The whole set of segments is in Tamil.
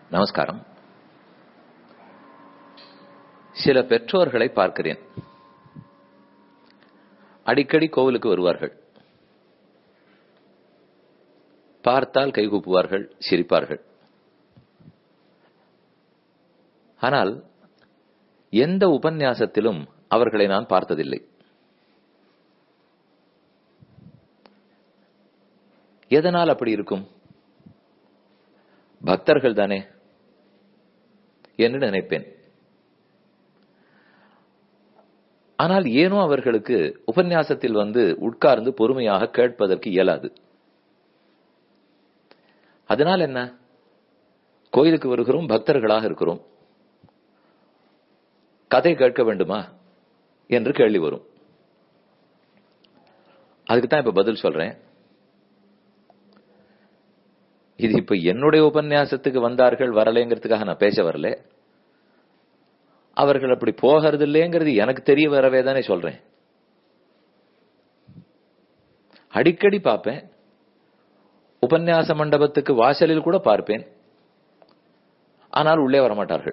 நமஸ்காரம் சில பெற்றோர்களை பார்க்கிறேன் அடிக்கடி கோவிலுக்கு வருவார்கள் பார்த்தால் கைகூப்புவார்கள் சிரிப்பார்கள் ஆனால் எந்த உபன்யாசத்திலும் அவர்களை நான் பார்த்ததில்லை எதனால் அப்படி இருக்கும் பக்தர்கள் தானே என்று நினைப்பேன் ஆனால் ஏனோ அவர்களுக்கு உபன்யாசத்தில் வந்து உட்கார்ந்து பொறுமையாக கேட்பதற்கு இயலாது அதனால் என்ன கோயிலுக்கு வருகிறோம் பக்தர்களாக இருக்கிறோம் கதை கேட்க வேண்டுமா என்று கேள்வி வரும் அதுக்கு தான் இப்ப பதில் சொல்றேன் இது இப்ப என்னுடைய உபன்யாசத்துக்கு வந்தார்கள் வரலைங்கிறதுக்காக நான் பேச வரல அவர்கள் அப்படி போகிறது இல்லைங்கிறது எனக்கு தெரிய வரவே தானே சொல்றேன் அடிக்கடி பார்ப்பேன் உபன்யாச மண்டபத்துக்கு வாசலில் கூட பார்ப்பேன் ஆனால் உள்ளே வரமாட்டார்கள்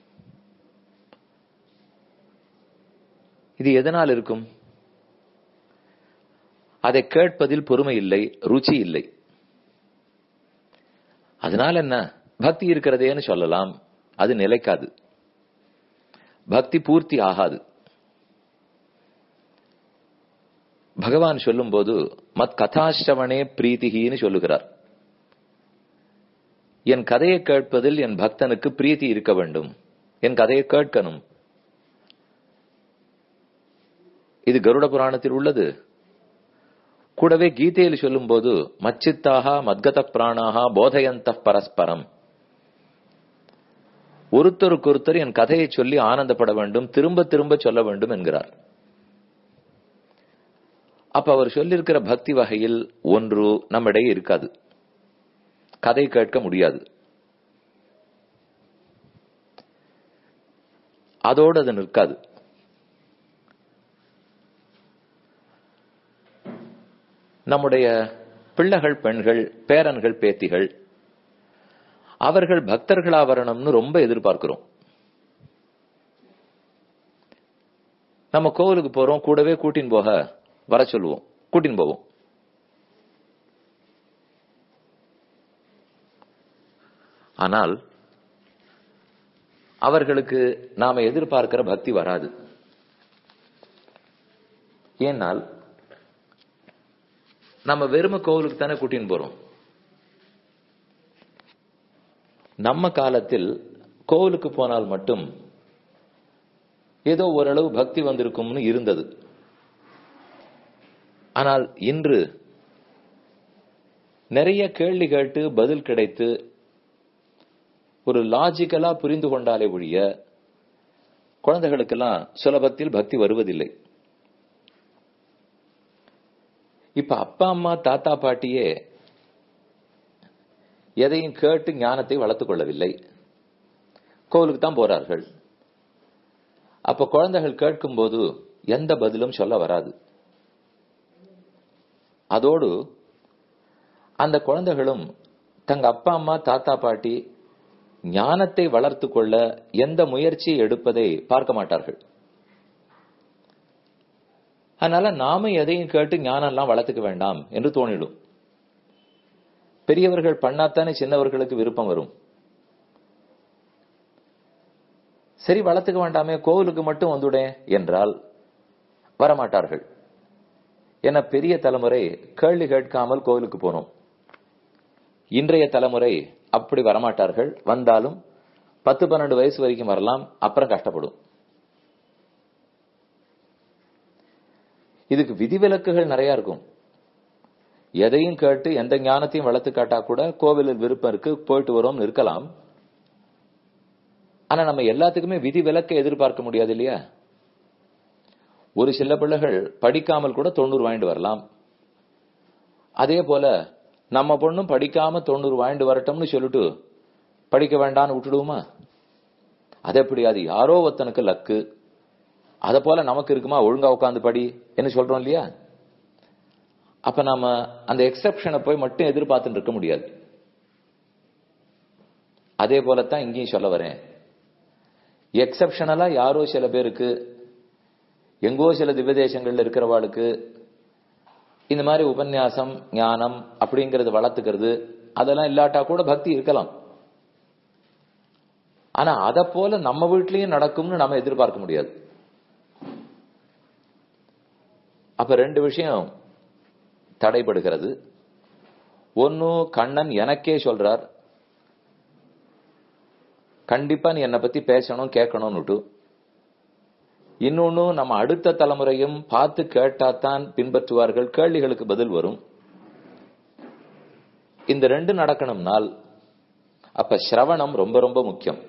இது எதனால் இருக்கும் அதை கேட்பதில் பொறுமை இல்லை ருச்சி இல்லை அதனால என்ன பக்தி இருக்கிறதேன்னு சொல்லலாம் அது நிலைக்காது பக்தி பூர்த்தி ஆகாது பகவான் சொல்லும் போது மத் கதாசிரவணே பிரீத்திகின்னு சொல்லுகிறார் என் கதையை கேட்பதில் என் பக்தனுக்கு பிரீத்தி இருக்க வேண்டும் என் கதையை கேட்கணும் இது கருட புராணத்தில் உள்ளது கூடவே கீதையில் சொல்லும் போது மச்சித்தாக மத்கத பிராணாக போதயந்த பரஸ்பரம் ஒருத்தருக்கொருத்தர் என் கதையை சொல்லி ஆனந்தப்பட வேண்டும் திரும்ப திரும்ப சொல்ல வேண்டும் என்கிறார் அப்ப அவர் சொல்லியிருக்கிற பக்தி வகையில் ஒன்று நம்மிடையே இருக்காது கதை கேட்க முடியாது அதோடு அது நிற்காது நம்முடைய பிள்ளைகள் பெண்கள் பேரன்கள் பேத்திகள் அவர்கள் பக்தர்களா வரணும்னு ரொம்ப எதிர்பார்க்கிறோம் நம்ம கோவிலுக்கு போறோம் கூடவே கூட்டின் போக வர சொல்லுவோம் கூட்டின் போவோம் ஆனால் அவர்களுக்கு நாம எதிர்பார்க்கிற பக்தி வராது ஏனால் நம்ம வெறும கோவிலுக்கு தானே கூட்டின்னு போறோம் நம்ம காலத்தில் கோவிலுக்கு போனால் மட்டும் ஏதோ ஓரளவு பக்தி வந்திருக்கும்னு இருந்தது ஆனால் இன்று நிறைய கேள்வி கேட்டு பதில் கிடைத்து ஒரு லாஜிக்கலா புரிந்து கொண்டாலே ஒழிய குழந்தைகளுக்கெல்லாம் சுலபத்தில் பக்தி வருவதில்லை இப்ப அப்பா அம்மா தாத்தா பாட்டியே எதையும் கேட்டு ஞானத்தை வளர்த்துக் கொள்ளவில்லை கோவிலுக்கு தான் போறார்கள் அப்ப குழந்தைகள் கேட்கும் போது எந்த பதிலும் சொல்ல வராது அதோடு அந்த குழந்தைகளும் தங்க அப்பா அம்மா தாத்தா பாட்டி ஞானத்தை வளர்த்து கொள்ள எந்த முயற்சியை எடுப்பதை பார்க்க மாட்டார்கள் அதனால நாம எதையும் கேட்டு ஞானம் எல்லாம் வளர்த்துக்க வேண்டாம் என்று தோணிடும் பெரியவர்கள் பண்ணாத்தானே சின்னவர்களுக்கு விருப்பம் வரும் சரி வளர்த்துக்க வேண்டாமே கோவிலுக்கு மட்டும் வந்துடேன் என்றால் வரமாட்டார்கள் என பெரிய தலைமுறை கேள்வி கேட்காமல் கோவிலுக்கு போனோம் இன்றைய தலைமுறை அப்படி வரமாட்டார்கள் வந்தாலும் பத்து பன்னெண்டு வயசு வரைக்கும் வரலாம் அப்புறம் கஷ்டப்படும் இதுக்கு விதிவிலக்குகள் நிறைய இருக்கும் எதையும் கேட்டு எந்த ஞானத்தையும் வளர்த்து காட்டா கூட கோவிலில் விருப்பம் இருக்கு போயிட்டு வரோம் இருக்கலாம் ஆனா நம்ம எல்லாத்துக்குமே விதி விலக்கை எதிர்பார்க்க முடியாது இல்லையா ஒரு சில பிள்ளைகள் படிக்காமல் கூட தொண்ணூறு வாங்கிட்டு வரலாம் அதே போல நம்ம பொண்ணும் படிக்காம தொண்ணூறு வாங்கிட்டு வரட்டும்னு சொல்லிட்டு படிக்க வேண்டாம்னு விட்டுடுவோமா அது எப்படி அது யாரோ ஒருத்தனுக்கு லக்கு அத போல நமக்கு இருக்குமா ஒழுங்கா உட்காந்து படி என்ன சொல்றோம் இல்லையா அப்ப நாம அந்த எக்ஸப்ஷனை போய் மட்டும் எதிர்பார்த்துட்டு இருக்க முடியாது அதே போலத்தான் இங்கேயும் சொல்ல வரேன் எக்ஸப்ஷனலா யாரோ சில பேருக்கு எங்கோ சில திவ்யதேசங்கள்ல இருக்கிறவாளுக்கு இந்த மாதிரி உபன்யாசம் ஞானம் அப்படிங்கறது வளர்த்துக்கிறது அதெல்லாம் இல்லாட்டா கூட பக்தி இருக்கலாம் ஆனா அத போல நம்ம வீட்லயும் நடக்கும்னு நம்ம எதிர்பார்க்க முடியாது அப்ப ரெண்டு விஷயம் தடைபடுகிறது ஒன்னு கண்ணன் எனக்கே சொல்றார் கண்டிப்பா நீ என்னை பத்தி பேசணும் கேட்கணும்னுட்டு இன்னொன்னு நம்ம அடுத்த தலைமுறையும் பார்த்து கேட்டாதான் பின்பற்றுவார்கள் கேள்விகளுக்கு பதில் வரும் இந்த ரெண்டு நடக்கணும்னால் அப்ப சிரவணம் ரொம்ப ரொம்ப முக்கியம்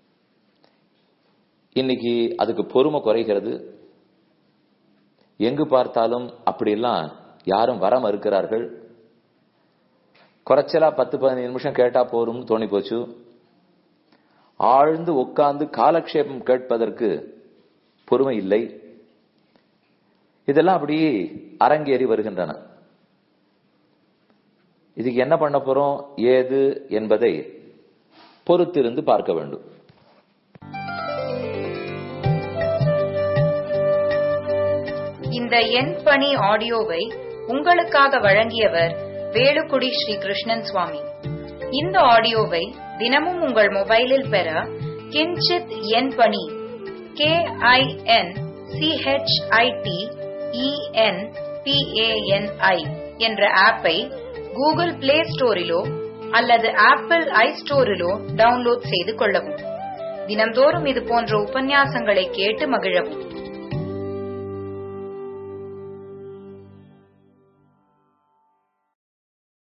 இன்னைக்கு அதுக்கு பொறுமை குறைகிறது எங்கு பார்த்தாலும் அப்படிலாம் யாரும் வர மறுக்கிறார்கள் குறைச்சலா பத்து பதினஞ்சு நிமிஷம் கேட்டா போரும் தோணி போச்சு ஆழ்ந்து உட்கார்ந்து காலக்ஷேபம் கேட்பதற்கு பொறுமை இல்லை இதெல்லாம் அப்படியே அரங்கேறி வருகின்றன இதுக்கு என்ன பண்ண போறோம் ஏது என்பதை பொறுத்திருந்து பார்க்க வேண்டும் இந்த எண் பணி ஆடியோவை உங்களுக்காக வழங்கியவர் வேலுக்குடி ஸ்ரீ கிருஷ்ணன் சுவாமி இந்த ஆடியோவை தினமும் உங்கள் மொபைலில் பெற கிஞ்சித் எண் பணி கே ஐ என் சிஹெச்ஐடி இஎன் பிஏஎன்ஐ என்ற ஆப்பை கூகுள் பிளே ஸ்டோரிலோ அல்லது ஆப்பிள் ஐ ஸ்டோரிலோ டவுன்லோட் செய்து கொள்ளவும் தினம்தோறும் இது போன்ற உபன்யாசங்களை கேட்டு மகிழவும்